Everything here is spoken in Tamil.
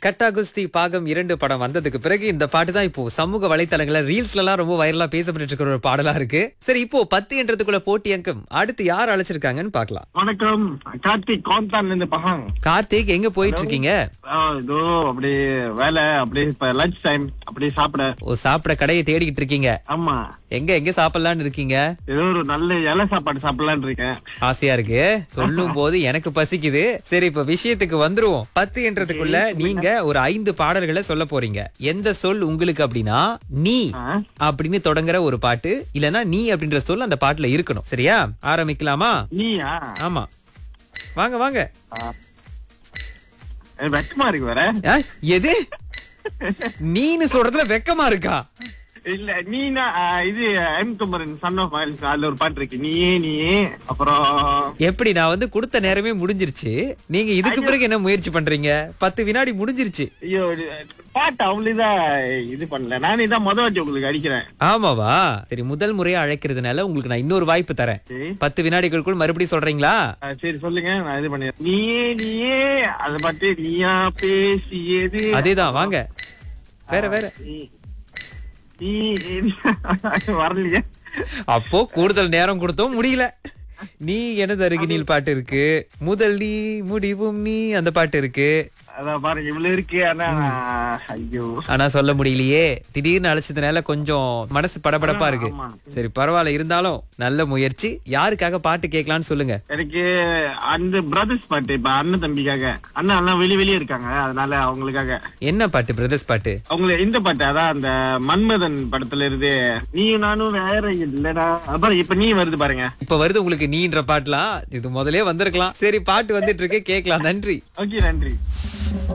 கட்டா குஸ்தி பாகம் இரண்டு படம் வந்ததுக்கு பிறகு இந்த பாட்டு தான் இப்போ சமூக வலைத்தளங்கள்ல ரீல்ஸ்ல எல்லாம் ரொம்ப வைரலா பேசப்பட்டு இருக்கிற ஒரு பாடலா இருக்கு சரி இப்போ பத்து என்றதுக்குள்ள போட்டி அங்கம் அடுத்து யார் அழைச்சிருக்காங்கன்னு பார்க்கலாம் வணக்கம் கார்த்திக் கோந்தான்ல இருந்து பகாங் கார்த்திக் எங்க போயிட்டு இருக்கீங்க ஆ, இதோ அப்படியே வேலை அப்படியே இப்ப லஞ்ச் டைம் அப்படியே சாப்பிட ஓ சாப்பிட கடையை தேடிக்கிட்டு இருக்கீங்க ஆமா எங்க எங்க சாப்பிடலாம்னு இருக்கீங்க ஏதோ ஒரு நல்ல இலை சாப்பாடு சாப்பிடலாம்னு இருக்கேன் ஆசையா இருக்கு சொல்லும் போது எனக்கு பசிக்குது சரி இப்ப விஷயத்துக்கு வந்துருவோம் பத்து என்றதுக்குள்ள நீங்க ஒரு ஐந்து பாடல்களை சொல்ல போறீங்க எந்த சொல் உங்களுக்கு அப்படின்னா நீ ஆ, அப்படின்னு தொடங்குற ஒரு பாட்டு இல்லனா நீ அப்படின்ற சொல் அந்த பாட்டுல இருக்கணும் சரியா ஆரம்பிக்கலாமா நீயா ஆமா வாங்க வாங்க ஆ. ஏ, வெக்கமா இருக்கு வேற ஆ, எது நீன்னு சொல்றதுல வெக்கமா இருக்கா இல்ல நீனா ஆ, இது எம் குமரன் சன் ஆஃப் மைல்ஸ் அதுல ஒரு பாட்டு இருக்கு நீயே நீயே அப்புறம் எப்படி நான் வந்து கொடுத்த நேரமே முடிஞ்சிருச்சு நீங்க இதுக்கு பிறகு என்ன முயற்சி பண்றீங்க பத்து வினாடி முடிஞ்சிருச்சு ஐயோ இது, பாட்டு அவ்வளவுதான் இது பண்ணல நானே தான் முத வாட்டி உங்களுக்கு அடிக்கிறேன் ஆமாவா சரி முதல் முறையா அழைக்கிறதுனால உங்களுக்கு நான் இன்னொரு வாய்ப்பு தரேன் சரி பத்து வினாடிகளுக்குள் மறுபடியும் சொல்றீங்களா ஆ, சரி சொல்லுங்க நான் இது பண்ணிடுறேன் நீயே நீயே அத பாட்டு நீயா பேசியது அதேதான் வாங்க வேற வேற நீ- நீ வரலையே அப்போ கூடுதல் நேரம் கொடுத்தோம் முடியல நீ எனது அருகினில் பாட்டு இருக்கு முதல் நீ முடிவும் நீ அந்த பாட்டு இருக்கு அதான் பாருங்க இவ்வளவு இருக்கு ஆனா ஐயோ ஆனா சொல்ல முடியலையே திடீர்னு அழைச்சதுனால கொஞ்சம் மனசு படபடப்பா இருக்கு ஆமா. சரி பரவாயில்ல இருந்தாலும் நல்ல முயற்சி யாருக்காக பாட்டு கேட்கலாம்னு சொல்லுங்க எனக்கு அந்த பிரதர்ஸ் பாட்டு இப்ப அண்ணன் தம்பிக்காக அண்ணன் எல்லாம் வெளிய வெளியே இருக்காங்க அதனால அவங்களுக்காக என்ன பாட்டு பிரதர்ஸ் பாட்டு அவங்கள இந்த பாட்டு அதான் அந்த மன்மதன் படத்துல இருந்து நீ நானும் வேற இல்லடா அப்புறம் இப்ப நீ வருது பாருங்க இப்ப வருது உங்களுக்கு நீன்ற பாட்டுலாம் இது முதலே வந்திருக்கலாம் சரி பாட்டு வந்துட்டு இருக்கு கேட்கலாம் நன்றி ஓகே நன்றி